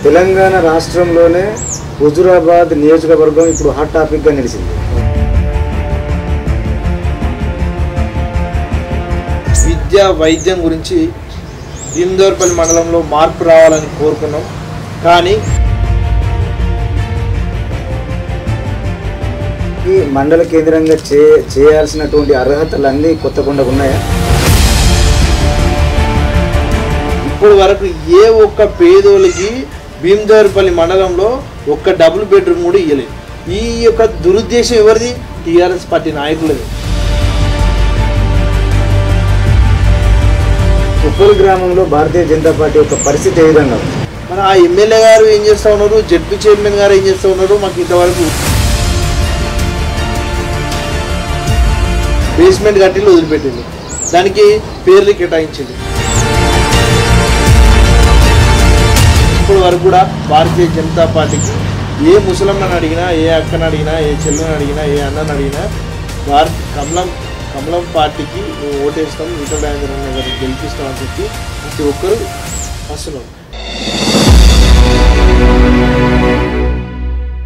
తెలంగాణ రాష్ట్రంలోనే హుజురాబాద్ నియోజకవర్గం ఇప్పుడు హాట్ టాపిక్గా నిలిచింది విద్య వైద్యం గురించి భీమదోర్పల్లి మండలంలో మార్పు రావాలని కోరుకున్నాం కానీ ఈ మండల కేంద్రంగా చే చేయాల్సినటువంటి అర్హతలన్నీ కొత్తకొండకు ఉన్నాయా ఇప్పటి వరకు ఏ ఒక్క పేదోళ్ళకి భీమదోర్పల్లి మండలంలో ఒక్క డబుల్ బెడ్రూమ్ కూడా ఇవ్వలేదు ఈ యొక్క దురుద్దేశం ఎవరిది టీఆర్ఎస్ పార్టీ నాయకులది ఉప్పల్ గ్రామంలో భారతీయ జనతా పార్టీ యొక్క పరిస్థితి ఏ విధంగా ఉంది మన ఆ ఎమ్మెల్యే గారు ఏం చేస్తూ ఉన్నారు జడ్పీ చైర్మన్ గారు ఏం చేస్తూ ఉన్నారు మాకు ఇంతవరకు బేస్మెంట్ కట్టిల్లు వదిలిపెట్టింది దానికి పేర్లు కేటాయించింది ఇప్పటి వరకు కూడా భారతీయ జనతా పార్టీకి ఏ ముసలమ్మని అడిగినా ఏ అక్కని అడిగినా ఏ చెల్లెని అడిగినా ఏ అన్నని అడిగినా భారత్ కమలం కమలం పార్టీకి మేము ఓటేస్తాం ఈటల రాజేంద్ర గారిని గెలిపిస్తామని చెప్పి ప్రతి ఒక్కరు వస్తున్నారు